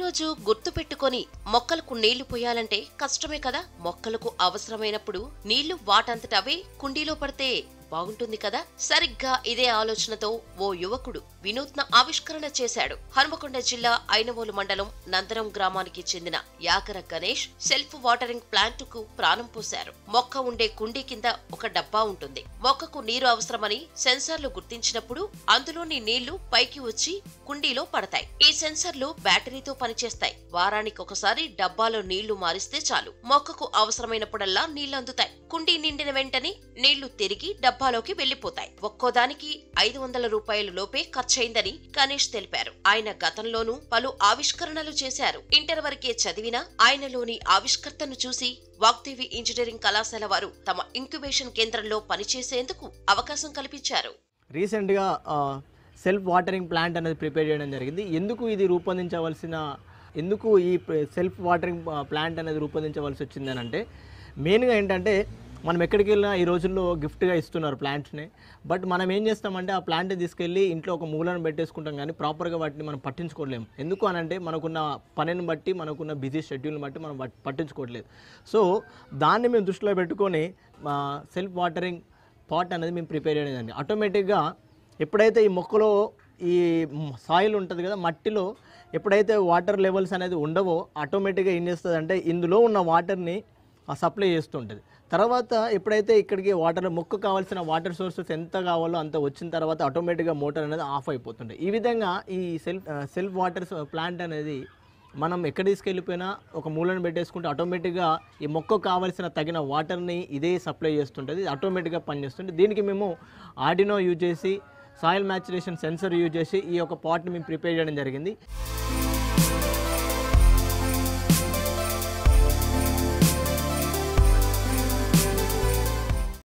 ప్రతిరోజు గుర్తు పెట్టుకొని మొక్కలకు నీళ్లు పోయాలంటే కష్టమే కదా మొక్కలకు అవసరమైనప్పుడు నీళ్లు వాటంతట అవే కుండీలో పడితే బాగుంటుంది కదా సరిగ్గా ఇదే ఆలోచనతో ఓ యువకుడు వినూత్న ఆవిష్కరణ చేశాడు హనుమకొండ జిల్లా ఐనవోలు మండలం నందరం గ్రామానికి చెందిన Yakara Ganesh self watering plant కు ప్రాణం పోశారు మొక్క ఉండే కుండీ కింద ఒక డబ్బా ఉంటుంది మొక్కకు నీరు అవసరమని సెన్సార్లు గుర్తించినప్పుడు అందులోని నీళ్లు పైకి వచ్చి కుండీలో పడతాయి ఈ సెన్సర్లు బ్యాటరీతో పనిచేస్తాయి వారానికి ఒకసారి డబ్బాలో నీళ్లు మారిస్తే చాలు మొక్కకు అవసరమైనప్పుడల్లా నీళ్లు అందుతాయి కుండీ నిండిన వెంటనే నీళ్లు తిరిగి డబ్బాలోకి వెళ్లిపోతాయి ఒక్కోదానికి ఐదు వందల రూపాయల లోపే ఖర్చయిందని గణేష్ తెలిపారు ఆయన గతంలోనూ పలు ఆవిష్కరణలు చేశారు ఇంటర్ వరకే చదివిన ఆయనలోని ఆవిష్కర్తను చూసి వాగ్దేవి ఇంజనీరింగ్ కళాశాల వారు తమ ఇంక్యుబేషన్ కేంద్రంలో పనిచేసేందుకు అవకాశం కల్పించారు రీసెంట్గా సెల్ఫ్ వాటరింగ్ ప్లాంట్ అనేది ప్రిపేర్ చేయడం జరిగింది ఎందుకు ఇది రూపొందించవలసిన ఎందుకు ఈ సెల్ఫ్ వాటరింగ్ ప్లాంట్ అనేది రూపొందించవలసి వచ్చిందని అంటే మెయిన్గా ఏంటంటే మనం ఎక్కడికి వెళ్ళినా ఈ రోజుల్లో గిఫ్ట్గా ఇస్తున్నారు ప్లాంట్స్ని బట్ మనం ఏం చేస్తామంటే ఆ ప్లాంట్ని తీసుకెళ్ళి ఇంట్లో ఒక మూలను పెట్టేసుకుంటాం కానీ ప్రాపర్గా వాటిని మనం పట్టించుకోలేము ఎందుకు అనంటే మనకున్న పనిని బట్టి మనకున్న బిజీ షెడ్యూల్ని బట్టి మనం పట్- పట్టించుకోవట్లేదు సో దాన్ని మేము దృష్టిలో పెట్టుకొని సెల్ఫ్ వాటరింగ్ పాట్ అనేది మేము ప్రిపేర్ చేయలేదండి ఆటోమేటిక్గా ఎప్పుడైతే ఈ మొక్కలో ఈ సాయిల్ ఉంటుంది కదా మట్టిలో ఎప్పుడైతే వాటర్ లెవెల్స్ అనేది ఉండవో ఆటోమేటిక్గా ఏం చేస్తుంది అంటే ఇందులో ఉన్న వాటర్ని సప్లై చేస్తుంటుంది తర్వాత ఎప్పుడైతే ఇక్కడికి వాటర్ మొక్క కావాల్సిన వాటర్ సోర్సెస్ ఎంత కావాలో అంత వచ్చిన తర్వాత ఆటోమేటిక్గా మోటార్ అనేది ఆఫ్ అయిపోతుంది ఈ విధంగా ఈ సెల్ఫ్ సెల్ఫ్ వాటర్ ప్లాంట్ అనేది మనం ఎక్కడ తీసుకెళ్ళిపోయినా ఒక మూలను పెట్టేసుకుంటే ఆటోమేటిక్గా ఈ మొక్క కావాల్సిన తగిన వాటర్ని ఇదే సప్లై చేస్తుంటుంది ఆటోమేటిక్గా పనిచేస్తుంది దీనికి మేము ఆర్డినో యూజ్ చేసి సాయిల్ మ్యాచురేషన్ సెన్సర్ యూజ్ చేసి ఈ యొక్క పాట్ని మేము ప్రిపేర్ చేయడం జరిగింది